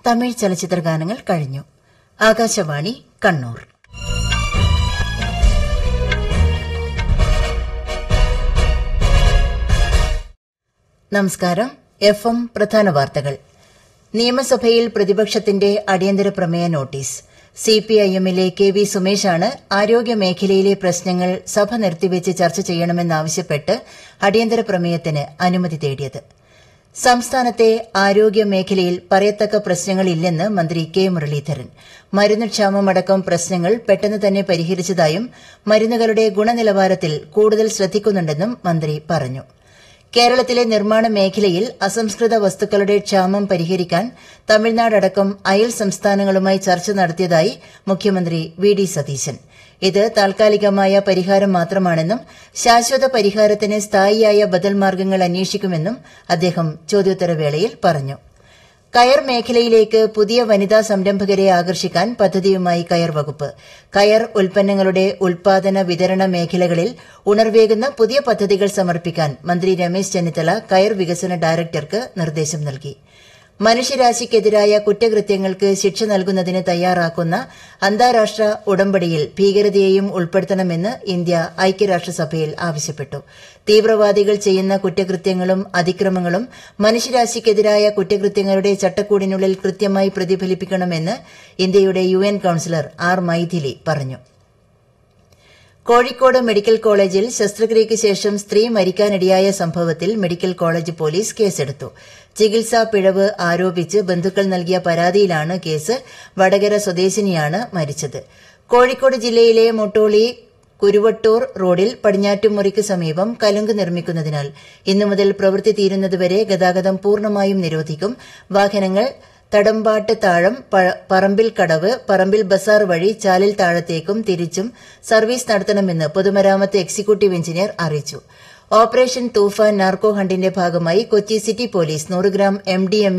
തമിഴ് ചലച്ചിത്ര ഗാനങ്ങൾ കഴിഞ്ഞു ആകാശവാണി കണ്ണൂർ നമസ്കാരം എഫ് എം പ്രധാന വാർത്തകൾ നിയമസഭയിൽ പ്രതിപക്ഷത്തിന്റെ അടിയന്തര പ്രമേയ നോട്ടീസ് സിപിഐഎമ്മിലെ കെ വി സുമേഷാണ് ആരോഗ്യ മേഖലയിലെ പ്രശ്നങ്ങൾ സഭ നിർത്തിവെച്ച് ചർച്ച ചെയ്യണമെന്നാവശ്യപ്പെട്ട് അടിയന്തര പ്രമേയത്തിന് അനുമതി തേടിയത് സംസ്ഥാനത്തെ ആരോഗ്യ മേഖലയിൽ പറയത്തക്ക പ്രശ്നങ്ങളില്ലെന്ന് മന്ത്രി കെ മുരളീധരൻ മരുന്നുക്ഷാമമടക്കം പ്രശ്നങ്ങൾ പെട്ടെന്ന് തന്നെ പരിഹരിച്ചതായും മരുന്നുകളുടെ ഗുണനിലവാരത്തിൽ കൂടുതൽ ശ്രദ്ധിക്കുന്നുണ്ടെന്നും മന്ത്രി പറഞ്ഞു കേരളത്തിലെ നിർമ്മാണ മേഖലയിൽ അസംസ്കൃത വസ്തുക്കളുടെ ക്ഷാമം പരിഹരിക്കാൻ തമിഴ്നാടടക്കം അയൽ സംസ്ഥാനങ്ങളുമായി ചർച്ച നടത്തിയതായി മുഖ്യമന്ത്രി വി ഡി സതീശൻ ഇത് താൽക്കാലികമായ പരിഹാരം മാത്രമാണെന്നും ശാശ്വത പരിഹാരത്തിന് സ്ഥായിയായ ബദൽ മാർഗ്ഗങ്ങൾ അന്വേഷിക്കുമെന്നും അദ്ദേഹം ചോദ്യോത്തരവേളയിൽ പറഞ്ഞു കയർ മേഖലയിലേക്ക് പുതിയ വനിതാ സംരംഭകരെ ആകർഷിക്കാൻ പദ്ധതിയുമായി കയർ വകുപ്പ് കയർ ഉൽപ്പന്നങ്ങളുടെ ഉൽപാദന വിതരണ മേഖലകളിൽ ഉണർവേകുന്ന പുതിയ പദ്ധതികൾ സമർപ്പിക്കാൻ മന്ത്രി രമേശ് ചെന്നിത്തല കയർ വികസന ഡയറക്ടർക്ക് നിർദ്ദേശം നൽകി മനുഷ്യരാശിക്കെതിരായ കുറ്റകൃത്യങ്ങൾക്ക് ശിക്ഷ നൽകുന്നതിന് തയ്യാറാക്കുന്ന അന്താരാഷ്ട്ര ഉടമ്പടിയിൽ ഭീകരതയെയും ഉൾപ്പെടുത്തണമെന്ന് ഇന്ത്യ ഐക്യരാഷ്ട്രസഭയിൽ ആവശ്യപ്പെട്ടു തീവ്രവാദികൾ ചെയ്യുന്ന കുറ്റകൃത്യങ്ങളും അതിക്രമങ്ങളും മനുഷ്യരാശിക്കെതിരായ കുറ്റകൃത്യങ്ങളുടെ ചട്ടക്കൂടിനുള്ളിൽ കൃത്യമായി പ്രതിഫലിപ്പിക്കണമെന്ന് ഇന്ത്യയുടെ U N councillor R Mythili പറഞ്ഞു കോഴിക്കോട് മെഡിക്കൽ കോളേജിൽ ശസ്ത്രക്രിയയ്ക്ക് ശേഷം സ്ത്രീ മരിക്കാനിടയായ സംഭവത്തിൽ മെഡിക്കൽ കോളേജ് പോലീസ് കേസെടുത്തു ചികിത്സാ പിഴവ് ആരോപിച്ച് ബന്ധുക്കൾ നൽകിയ പരാതിയിലാണ് കേസ് വടകര സ്വദേശിനിയാണ് മരിച്ചത് കോഴിക്കോട് ജില്ലയിലെ മൊട്ടോളി കുരുവട്ടൂർ റോഡിൽ പടിഞ്ഞാറ്റുമുറിക്ക് സമീപം കലുങ്ക് നിർമ്മിക്കുന്നതിനാൽ ഇന്നു മുതൽ പ്രവൃത്തി തീരുന്നതുവരെ ഗതാഗതം പൂർണ്ണമായും നിരോധിക്കും വാഹനങ്ങൾ തടമ്പാട്ട് താഴം പറമ്പിൽ കടവ് പറമ്പിൽ ബസാർ വഴി ചാലിൽ താഴത്തേക്കും തിരിച്ചും സർവീസ് നടത്തണമെന്ന് പൊതുമരാമത്ത് എക്സിക്യൂട്ടീവ് എഞ്ചിനീയർ അറിയിച്ചു ഓപ്പറേഷൻ തൂഫാൻ നാർക്കോ ഹണ്ടിന്റെ ഭാഗമായി കൊച്ചി സിറ്റി പോലീസ് നൂറ് ഗ്രാം എം ഡി എം